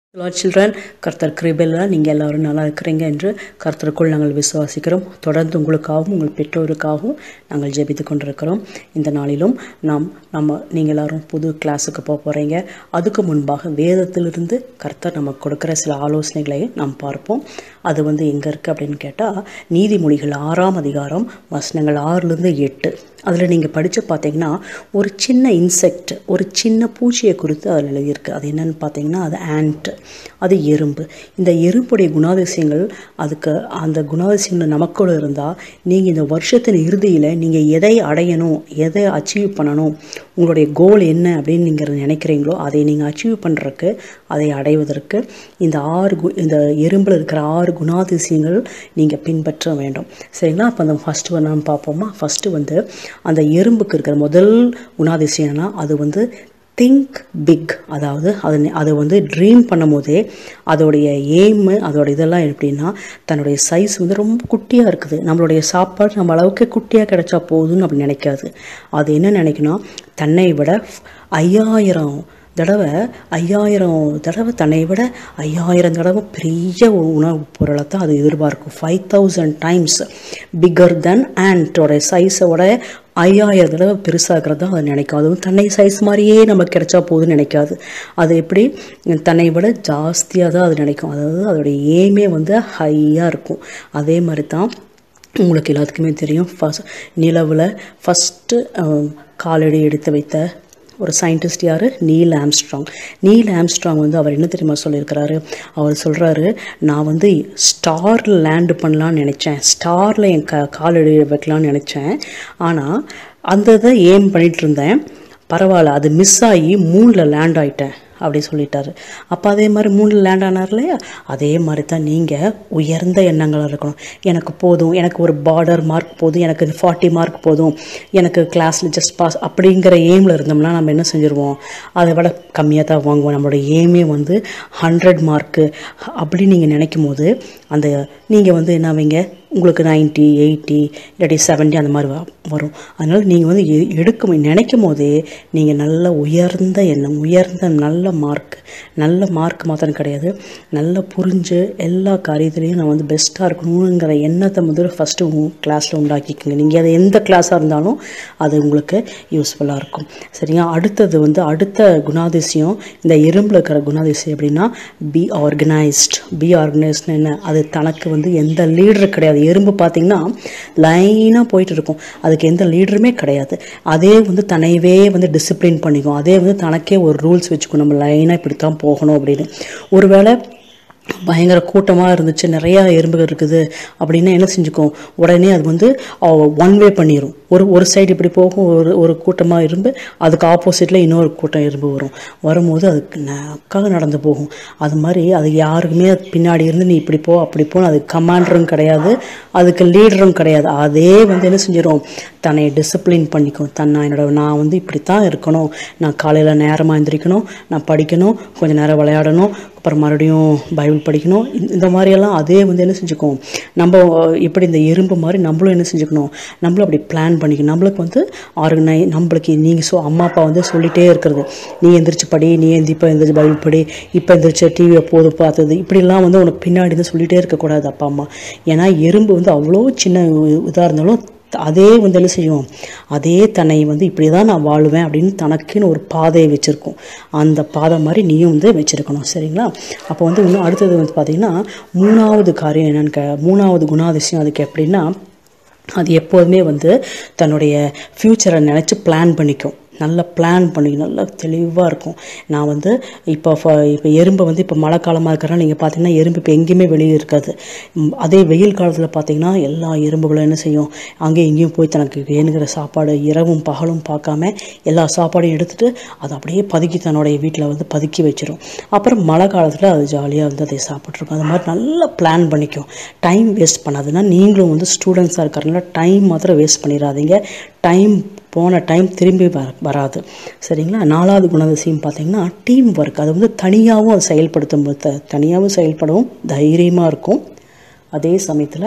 Lord children கர்த்தர் கிருபையில் நீங்கள் எல்லாரும் நல்லா இருக்கிறீங்க என்று கர்த்தருக்குள் நாங்கள் விசுவாசிக்கிறோம் தொடர்ந்து உங்களுக்காகவும் உங்கள் பெற்றோருக்காகவும் நாங்கள் ஜெபித்து கொண்டிருக்கிறோம் இந்த நாளிலும் நாம் நம்ம நீங்கள் எல்லாரும் புது கிளாஸுக்கு போக போகிறீங்க அதுக்கு முன்பாக வேதத்திலிருந்து கர்த்தர் நமக்கு கொடுக்குற சில ஆலோசனைகளை நாம் பார்ப்போம் அது வந்து எங்கே இருக்குது அப்படின்னு கேட்டால் நீதிமொழிகள் ஆறாம் அதிகாரம் வசனங்கள் ஆறுலேருந்து எட்டு அதில் நீங்கள் படித்து பார்த்தீங்கன்னா ஒரு சின்ன இன்செக்ட் ஒரு சின்ன பூச்சியை குறித்து அதில் எழுதியிருக்கு அது என்னன்னு பார்த்தீங்கன்னா அது ஆண்ட் அது எறும்பு இந்த எறும்புடைய குணாதிசயங்கள் அதுக்கு அந்த குணாதிசயங்கள் நமக்குள்ள இருந்தால் நீங்கள் இந்த வருஷத்தின் இறுதியில் நீங்கள் எதை அடையணும் எதை அச்சீவ் பண்ணணும் உங்களுடைய கோல் என்ன அப்படின்னு நீங்கள் நினைக்கிறீங்களோ அதை நீங்கள் அச்சீவ் பண்ணுறதுக்கு அதை அடைவதற்கு இந்த ஆறு கு இந்த எறும்பில் இருக்கிற ஆறு குணாதிசயங்கள் நீங்கள் பின்பற்ற வேண்டும் சரிங்களா அப்போ அந்த ஃபஸ்ட்டு ஒன்று நம்ம பார்ப்போமா ஃபஸ்ட்டு வந்து அந்த எறும்புக்கு இருக்கிற முதல் குணாதிசயம்னா அது வந்து திங்க் பிக் அதாவது அது அதை வந்து ட்ரீம் பண்ணும் போதே அதோடைய எய்மு அதோட இதெல்லாம் எப்படின்னா தன்னுடைய சைஸ் வந்து ரொம்ப குட்டியாக இருக்குது நம்மளுடைய சாப்பாடு நம்ம அளவுக்கு குட்டியாக கிடைச்சா போதும்னு அப்படி நினைக்காது அது என்ன நினைக்கணும் தன்னை விட ஐயாயிரம் தடவை ஐயாயிரம் தடவை தன்னை விட ஐயாயிரம் தடவை பெரிய உணவுப் பொருளை தான் அது எதிர்பார்க்கும் five thousand times bigger then ஆண்டோட சைஸோட ஐயாயிரம் தடவை பெருசாகிறது தான் அது நினைக்கும் அதுவும் தன்னை சைஸ் மாதிரியே நமக்கு கிடைச்சா போதும்னு நினைக்காது அது எப்படி தன்னை விட ஜாஸ்தியாக தான் அது நினைக்கும் அதாவது அதோடைய ஏமே வந்து ஹையாக இருக்கும் அதே மாதிரி தான் உங்களுக்கு எல்லாத்துக்குமே தெரியும் ஃபஸ்ட் நிலவில் ஃபஸ்ட்டு காலடி எடுத்து வைத்த ஒரு சயின்டிஸ்ட் யார் நீல் ஆம்ஸ்ட்ராங் நீல் ஆம்ஸ்ட்ராங் வந்து அவர் என்ன தெரியுமா சொல்லியிருக்கிறாரு அவர் சொல்கிறாரு நான் வந்து ஸ்டாரில் லேண்டு பண்ணலான்னு நினச்சேன் ஸ்டாரில் என் க காலடி வைக்கலான்னு நினச்சேன் ஆனால் அந்த இதை ஏம் பண்ணிகிட்டு இருந்தேன் பரவாயில்ல அது மிஸ் ஆகி மூணில் லேண்ட் ஆகிட்டேன் அப்படி சொல்லிட்டாரு அப்போ அதே மாதிரி மூணில் லேண்ட் ஆனார் இல்லையா அதே மாதிரி தான் நீங்கள் உயர்ந்த எண்ணங்களாக இருக்கணும் எனக்கு போதும் எனக்கு ஒரு பார்டர் மார்க் போதும் எனக்கு ஃபார்ட்டி மார்க் போதும் எனக்கு கிளாஸில் ஜஸ்ட் பாஸ் அப்படிங்கிற எய்மில் இருந்தோம்னா நம்ம என்ன செஞ்சுருவோம் அதை விட கம்மியாக தான் வாங்குவோம் நம்மளோட எய்மே வந்து ஹண்ட்ரட் மார்க்கு அப்படி நீங்கள் நினைக்கும் போது அந்த நீங்கள் வந்து என்ன வைங்க உங்களுக்கு நைன்ட்டி எயிட்டி இல்லாட்டி செவன்ட்டி அந்த மாதிரி வரும் அதனால் நீங்கள் வந்து எடுக்க நினைக்கும் போதே நீங்கள் நல்ல உயர்ந்த எண்ணம் உயர்ந்த நல்ல மார்க் நல்ல மார்க் மாத்திரம் கிடையாது நல்லா புரிஞ்சு எல்லா காரியத்துலேயும் நான் வந்து பெஸ்ட்டாக இருக்கணுங்கிற எண்ணத்தை முதல்ல ஃபஸ்ட்டு உங்கள் கிளாஸில் உண்டாக்கிக்கோங்க நீங்கள் அது எந்த கிளாஸாக இருந்தாலும் அது உங்களுக்கு யூஸ்ஃபுல்லாக இருக்கும் சரிங்களா அடுத்தது வந்து அடுத்த குணாதிசயம் இந்த எறும்பில் இருக்கிற குணாதிசயம் எப்படின்னா பி ஆர்கனைஸ்ட் பி ஆர்கனைஸ்ட்னு என்ன அது தனக்கு வந்து எந்த லீடர் கிடையாது எறும்பு பார்த்திங்கன்னா லைனாக போயிட்டு இருக்கும் அதுக்கு எந்த லீடருமே கிடையாது அதே வந்து தன்னையவே வந்து டிசிப்ளின் பண்ணிக்கும் அதே வந்து தனக்கே ஒரு ரூல்ஸ் வச்சுக்கும் நம்ம லைனாக இப்படி தான் போகணும் அப்படின்னு ஒருவேளை பயங்கர கூட்டமாக இருந்துச்சு நிறையா எறும்புகள் இருக்குது அப்படின்னா என்ன செஞ்சுக்கும் உடனே அது வந்து ஒன் வே பண்ணிடும் ஒரு ஒரு சைடு இப்படி போகும் ஒரு ஒரு கூட்டமாக எறும்பு அதுக்கு ஆப்போசிட்டில் இன்னொரு கூட்டம் எறும்பு வரும் வரும்போது அதுக்கு நக்காக நடந்து போகும் அது மாதிரி அது யாருக்குமே பின்னாடி இருந்து நீ இப்படி போ அப்படி போ அதுக்கு கமாண்டரும் கிடையாது அதுக்கு லீடரும் கிடையாது அதே வந்து என்ன செஞ்சிடும் தன்னை டிசிப்ளின் பண்ணிக்கும் தன்னை என்னோட நான் வந்து இப்படி தான் இருக்கணும் நான் காலையில் நேரமாக எழுந்திரிக்கணும் நான் படிக்கணும் கொஞ்சம் நேரம் விளையாடணும் அப்புறம் மறுபடியும் பைபிள் படிக்கணும் இந்த மாதிரியெல்லாம் அதே வந்து என்ன செஞ்சுக்கும் நம்ம எப்படி இந்த எறும்பு மாதிரி நம்மளும் என்ன செஞ்சுக்கணும் நம்மளும் அப்படி பிளான் பண்ணிக்கணும் நம்மளுக்கு வந்து ஆர்கனை நம்மளுக்கு நீங்கள் ஸோ அம்மா அப்பா வந்து சொல்லிகிட்டே இருக்கிறது நீ எந்திரிச்சு படி நீ எந்தி இப்போ எந்திரிச்சு பைபிள் படி இப்போ எந்திரிச்சு டிவியை போது பார்த்தது இப்படிலாம் வந்து உனக்கு பின்னாடி வந்து சொல்லிகிட்டே இருக்கக்கூடாது அப்பா அம்மா ஏன்னா எறும்பு வந்து அவ்வளோ சின்ன இதாக இருந்தாலும் அதே வந்து என்ன செய்யும் அதே தன்னை வந்து இப்படி தான் நான் வாழுவேன் அப்படின்னு தனக்குன்னு ஒரு பாதையை வச்சுருக்கும் அந்த பாதை மாதிரி நீயும் வந்து வச்சுருக்கணும் சரிங்களா அப்போ வந்து இன்னும் அடுத்தது வந்து பார்த்திங்கன்னா மூணாவது காரியம் என்னென்னு க மூணாவது குணாதிசயம் அதுக்கு எப்படின்னா அது எப்போதுமே வந்து தன்னுடைய ஃப்யூச்சரை நினச்சி பிளான் பண்ணிக்கும் நல்லா பிளான் பண்ணி நல்லா தெளிவாக இருக்கும் நான் வந்து இப்போ இப்போ எறும்பை வந்து இப்போ மழை காலமாக இருக்கிறனால நீங்கள் பார்த்தீங்கன்னா எறும்பு இப்போ எங்கேயுமே வெளியே இருக்காது அதே வெயில் காலத்தில் பார்த்தீங்கன்னா எல்லா எறும்புகளும் என்ன செய்யும் அங்கேயும் இங்கேயும் போய் தனக்கு வேணுங்கிற சாப்பாடு இரவும் பகலும் பார்க்காம எல்லா சாப்பாடையும் எடுத்துகிட்டு அதை அப்படியே பதுக்கி தன்னுடைய வீட்டில் வந்து பதுக்கி வச்சிரும் அப்புறம் மழை காலத்தில் அது ஜாலியாக வந்து அதை சாப்பிட்ருக்கும் அது மாதிரி நல்லா பிளான் பண்ணிக்கும் டைம் வேஸ்ட் பண்ணாதுன்னா நீங்களும் வந்து ஸ்டூடெண்ட்ஸாக இருக்கிறனால டைம் மாத்திரம் வேஸ்ட் பண்ணிடாதீங்க டைம் போன டைம் திரும்பி வ வராது சரிங்களா நாலாவது குணாதிசயம் பார்த்தீங்கன்னா டீம் ஒர்க் அது வந்து தனியாகவும் அது செயல்படுத்தும் த தனியாகவும் செயல்படவும் தைரியமாக இருக்கும் அதே சமயத்தில்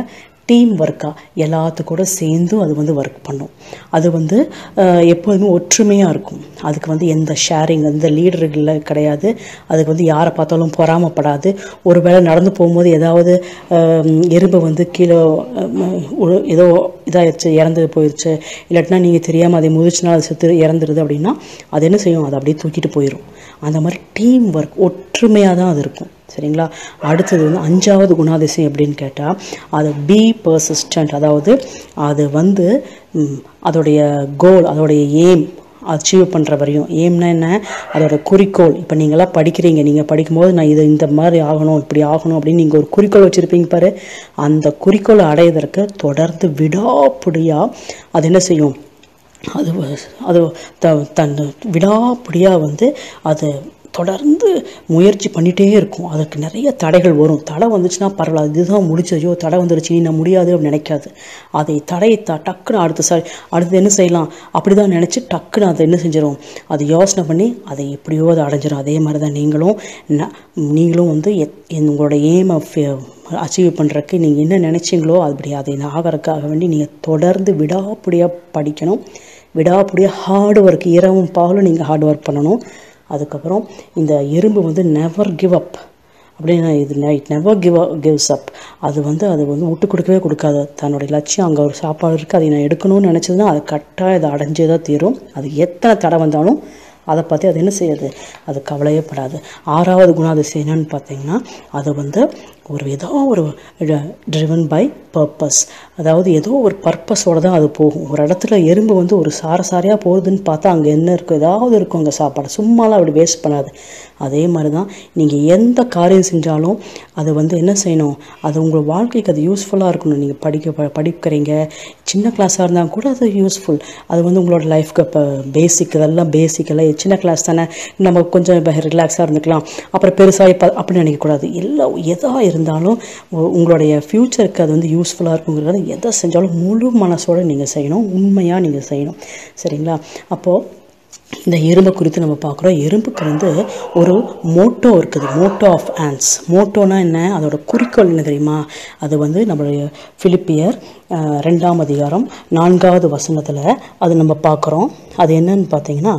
டீம் ஒர்க்காக எல்லாத்து கூட சேர்ந்து அது வந்து ஒர்க் பண்ணும் அது வந்து அஹ், எப்போதுமே ஒற்றுமையாக இருக்கும் அதுக்கு வந்து எந்த ஷேரிங் எந்த லீடர்கள் கிடையாது அதுக்கு வந்து யாரை பார்த்தாலும் பொறாமப்படாது ஒருவேளை நடந்து போகும்போது ஏதாவது அஹ், எறும்பு வந்து கீழே அஹ், ஒரு- ஏதோ இதாகிடுச்சு இறந்து போயிடுச்சு இல்லாட்டினா நீங்கள் தெரியாமல் அதை முதிச்சுனா அது செத்து இறந்துருது அப்படின்னா அது என்ன செய்யும் அதை அப்படியே தூக்கிட்டு போயிடும் அந்த மாதிரி டீம் ஒர்க் ஒற்றுமையாக தான் அது இருக்கும் சரிங்களா அடுத்தது வந்து அஞ்சாவது குணாதிசயம் எப்படின்னு கேட்டால் அது பி பர்சிஸ்டன்ட் அதாவது அது வந்து ம், அதோடைய கோல் அதோடைய எய்ம் அச்சீவ் பண்ணுற வரையும் எய்ம்னா என்ன அதோட குறிக்கோள் இப்போ நீங்களாம் படிக்கிறீங்க நீங்கள் படிக்கும்போது நான் இது இந்த மாதிரி ஆகணும் இப்படி ஆகணும் அப்படின்னு நீங்கள் ஒரு குறிக்கோள் வச்சுருப்பீங்க பாரு அந்த குறிக்கோளை அடைவதற்கு தொடர்ந்து விடாப்பிடியாக அது என்ன செய்யும் அது வ- அது த தன் விடாப்பிடியாக வந்து அது தொடர்ந்து முயற்சி பண்ணிகிட்டே இருக்கும் அதுக்கு நிறைய தடைகள் வரும் தடை வந்துச்சுன்னா பரவாயில்ல இதுதான் முடிச்சது ஐயோ தடை வந்துருச்சு நான் முடியாது அப்படின்னு நினைக்காது அதை தடையை த டக்குன்னு அடுத்த சாரி அடுத்து என்ன செய்யலாம் அப்படி தான் நினச்சி டக்குன்னு அதை என்ன செஞ்சிடும் அதை யோசனை பண்ணி அதை எப்படியோ அதை அடைஞ்சிரும் அதே மாதிரி தான் நீங்களும் ந- நீங்களும் வந்து எத்- உங்களோட ஏமை அச்சீவ் பண்ணுறக்கு நீங்கள் என்ன நினச்சிங்களோ அப்படி அதை ஆகிறதுக்காக வேண்டி நீங்கள் தொடர்ந்து விடாப்பிடியாக படிக்கணும் விடாப்பிடியாக ஹார்ட் ஒர்க் இரவும் பகலும் நீங்கள் ஹார்ட் ஒர்க் பண்ணணும் அதுக்கப்புறம் இந்த எறும்பு வந்து நெவர் கிவ் அப் அப்படின்னா இது night never give gives up அது வந்து அது வந்து விட்டு கொடுக்கவே கொடுக்காது தன்னுடைய லட்சியம் அங்கே ஒரு சாப்பாடு இருக்குது அதை நான் எடுக்கணும்னு நினச்சதுன்னா அது கட்டாயம் அதை அடைஞ்சே தான் தீரும் அது எத்தனை தடை வந்தாலும் அதை பற்றி அது என்ன செய்யாது அது கவலையே படாது ஆறாவது குணாதிசயம் என்னன்னு பார்த்தீங்கன்னா அது வந்து ஒரு ஏதோ ஒரு ட்ரிவன் பை பர்பஸ் அதாவது ஏதோ ஒரு பர்பஸோட தான் அது போகும் ஒரு இடத்துல எறும்பு வந்து ஒரு சார சாரையாக போகுதுன்னு பார்த்தா அங்கே என்ன இருக்கும் ஏதாவது இருக்கும் அங்கே சாப்பாடு சும்மாலாம் அப்படி வேஸ்ட் பண்ணாது அதே மாதிரி தான் நீங்கள் எந்த காரியம் செஞ்சாலும் அது வந்து என்ன செய்யணும் அது உங்கள் வாழ்க்கைக்கு அது யூஸ்ஃபுல்லாக இருக்கணும் நீங்கள் படிக்க ப- படிக்கிறீங்க சின்ன கிளாஸாக இருந்தால் கூட அது யூஸ்ஃபுல் அது வந்து உங்களோட லைஃப்க்கு இப்போ பேசிக் இதெல்லாம் பேசிக் எல்லாம் சின்ன கிளாஸ் தானே நம்ம கொஞ்சம் இப்போ ரிலாக்ஸாக இருந்துக்கலாம் அப்புறம் பெருசாக இப்போ அப்படின்னு நினைக்கக்கூடாது எல்லாம் எதாக இருந்தாலும் உ- உங்களுடைய ஃப்யூச்சருக்கு அது வந்து யூஸ்ஃபுல்லாக இருக்குங்கிறது எதை செஞ்சாலும் முழு மனசோட நீங்கள் செய்யணும் உண்மையாக நீங்கள் செய்யணும் சரிங்களா அப்போது இந்த எறும்பை குறித்து நம்ம பார்க்குறோம் எறும்புக்கு வந்து ஒரு மோட்டோ இருக்குது மோட்டோ ஆஃப் ஆன்ஸ் மோட்டோனா என்ன அதோட குறிக்கோள் என்ன தெரியுமா அது வந்து நம்மளுடைய பிலிப்பியர் அஹ், ரெண்டாம் அதிகாரம் நான்காவது வசனத்தில் அது நம்ம பார்க்குறோம் அது என்னன்னு பார்த்தீங்கன்னா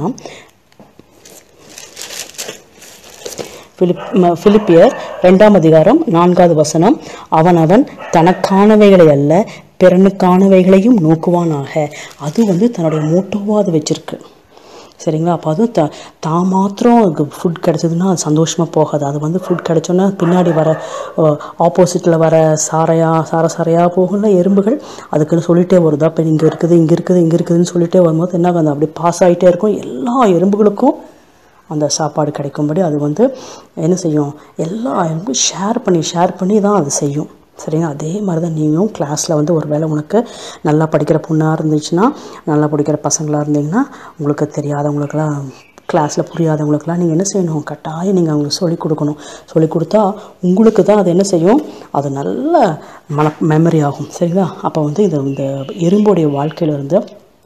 பிலிப் ம- பிலிப்பியர் ரெண்டாம் அதிகாரம் நான்காவது வசனம் அவனவன் தனக்கானவைகளை அல்ல பிறனுக்கானவைகளையும் நோக்குவானாக அது வந்து தன்னுடைய மோட்டோவாக அது வச்சிருக்கு சரிங்களா அப்போ அதுவும் த தான் மாத்திரம் அதுக்கு ஃபுட் கிடச்சதுன்னா அது சந்தோஷமாக போகாது அது வந்து ஃபுட் கிடச்சோன்னா பின்னாடி வர ஆப்போசிட்டில் வர சாரையா சார சாரையாக போகும்ல எறும்புகள் அதுக்குன்னு சொல்லிட்டே வருதா இப்போ இங்கே இருக்குது இங்கே இருக்குது இங்கே இருக்குதுன்னு சொல்லிட்டே வரும்போது என்ன ஆகும், அது அப்படியே பாஸ் ஆகிட்டே இருக்கும் எல்லா எறும்புகளுக்கும் அந்த சாப்பாடு கிடைக்கும்படி அது வந்து என்ன செய்யும் எல்லா எறும்பும் ஷேர் பண்ணி ஷேர் பண்ணி தான் அது செய்யும் சரிங்களா அதே மாதிரி தான் நீங்களும் கிளாஸில் வந்து ஒரு வேளை உனக்கு நல்லா படிக்கிற பொண்ணாக இருந்துச்சுன்னா நல்லா படிக்கிற பசங்களாக இருந்தீங்கன்னா உங்களுக்கு தெரியாதவங்களுக்கெல்லாம் கிளாஸில் புரியாதவங்களுக்கெல்லாம் நீங்கள் என்ன செய்யணும் கட்டாயம் நீங்கள் அவங்களுக்கு சொல்லிக் கொடுக்கணும் சொல்லிக் கொடுத்தா உங்களுக்கு தான் அது என்ன செய்யும் அது நல்ல மன மெமரி ஆகும் சரிங்களா அப்போ வந்து இந்த இந்த எறும்புடைய வாழ்க்கையில இருந்து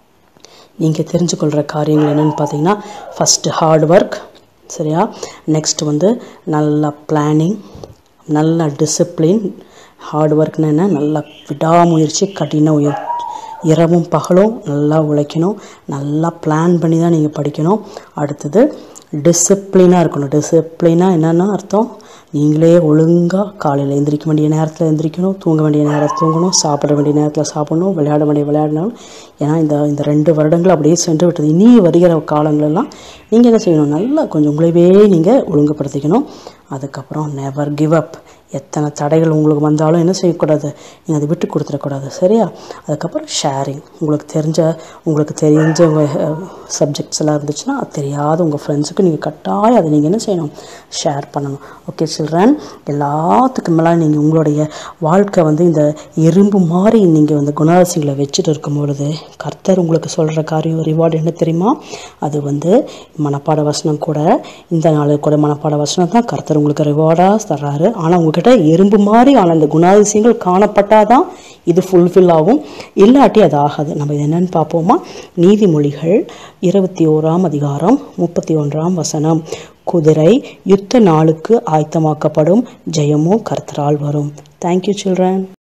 நீங்கள் தெரிஞ்சுக்கொள்கிற காரியங்கள் என்னென்னு பார்த்தீங்கன்னா ஃபஸ்ட்டு ஹார்ட் ஒர்க் சரியா நெக்ஸ்ட் வந்து நல்ல பிளானிங் நல்ல டிசிப்ளின் ஹார்ட் ஒர்க்னு என்ன நல்ல விடாமுயற்சி கடின உயர் இரவும் பகலும் நல்லா உழைக்கணும் நல்லா பிளான் பண்ணி தான் நீங்கள் படிக்கணும் அடுத்தது டிசிப்ளினாக இருக்கணும் டிசிப்ளினாக என்னென்னா அர்த்தம் நீங்களே ஒழுங்காக காலையில் எந்திரிக்க வேண்டிய நேரத்தில் எந்திரிக்கணும் தூங்க வேண்டிய நேரத்தில் தூங்கணும் சாப்பிட வேண்டிய நேரத்தில் சாப்பிடணும் விளையாட வேண்டிய விளையாடணும் ஏன்னா இந்த இந்த ரெண்டு வருடங்கள் அப்படியே சென்று விட்டது இனி வருகிற காலங்களெல்லாம் நீங்கள் என்ன செய்யணும் நல்லா கொஞ்சம் உங்களையே நீங்கள் ஒழுங்குபடுத்திக்கணும் அதுக்கப்புறம் நெவர் கிவ் அப் எத்தனை தடைகள் உங்களுக்கு வந்தாலும் என்ன செய்யக்கூடாது நீங்கள் அதை விட்டு கொடுத்துடக்கூடாது சரியா அதுக்கப்புறம் ஷேரிங் உங்களுக்கு தெரிஞ்ச உங்களுக்கு தெரிஞ்ச சப்ஜெக்ட்ஸ் எல்லாம் இருந்துச்சுன்னா அது தெரியாத உங்கள் ஃப்ரெண்ட்ஸுக்கு நீங்கள் கட்டாயம் அதை நீங்கள் என்ன செய்யணும் ஷேர் பண்ணணும் ஓகே சில்ட்ரன் எல்லாத்துக்கு மேலே நீங்கள் உங்களுடைய வாழ்க்கை வந்து இந்த எறும்பு மாதிரி நீங்கள் வந்து குணாதிசயங்களை வச்சுட்டு இருக்கும் பொழுது கர்த்தர் உங்களுக்கு சொல்கிற காரியம் ரிவார்டு என்ன தெரியுமா அது வந்து மனப்பாட வசனம் கூட இந்த நாள் கூட மனப்பாட வசனம் தான் கர்த்தர் உங்களுக்கு ரிவார்டாக தர்றாரு ஆனால் உங்ககிட்ட எறும்பு மாதிரி ஆன அந்த குணாதிசயங்கள் காணப்பட்டாதான் இது ஃபுல்ஃபில் ஆகும் இல்லாட்டி அது ஆகாது நம்ம இது என்னன்னு பார்ப்போமா நீதிமொழிகள் இருபத்தி ஓராம் அதிகாரம் முப்பத்தி ஒன்றாம் வசனம் குதிரை யுத்த நாளுக்கு ஆயத்தமாக்கப்படும் ஜெயமோ கர்த்தரால் வரும் தேங்க்யூ சில்ட்ரன்